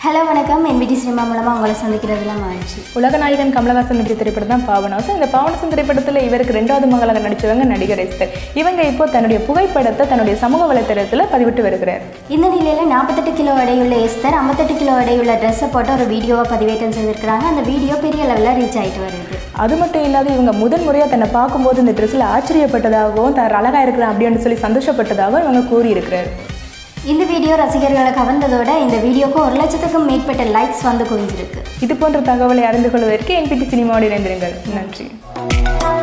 hello வணக்கம் என்விடி cinema மூலமாக உங்களை சந்திக்கிறதுல மகிழ்ச்சி உலகநாயகன் கமலஹாசன் நடிச்ச திரைப்படம் தான் பாவனாசம் இந்த பாவனாசம் திரைப்படத்தில் இவருக்கு ரெண்டாவது மகளாக நடிச்சவங்க நடிகர் எஸ்தர் இவங்க இப்போ தன்னுடைய புகைப்படத்தை தன்னுடைய சமூக வலைத்தளத்தில் பதிவிட்டு வருகிறார் இந்த நிலையில் நாற்பத்தெட்டு கிலோ எடையுள்ள எஸ்தர் ஐம்பத்தெட்டு கிலோ எடையுள்ள ட்ரெஸ்ஸை போட்டு ஒரு வீடியோவை பதிவேற்றம் செய்திருக்கிறாங்க அந்த வீடியோ பெரிய லெவலில் ரீச் ஆகிட்டு வருது அது மட்டும் இல்லாத இவங்க முதன் முறையாக தன்னை பார்க்கும்போது இந்த ட்ரெஸ்ஸில் ஆச்சரியப்பட்டதாகவும் தான் அழகாக இருக்கிறேன் அப்படின்னு சொல்லி சந்தோஷப்பட்டதாகவும் இவங்க கூறியிருக்கிறார் இந்த வீடியோ ரசிகர்களை கவர்ந்ததோட இந்த வீடியோக்கு ஒரு லட்சத்துக்கும் மேற்பட்ட லைக்ஸ் வந்து குவிஞ்சிருக்கு இது போன்ற தகவலை அறிந்து கொள்வதற்கு என்பிடி சினிமாவோடு இணைந்திருங்கள் நன்றி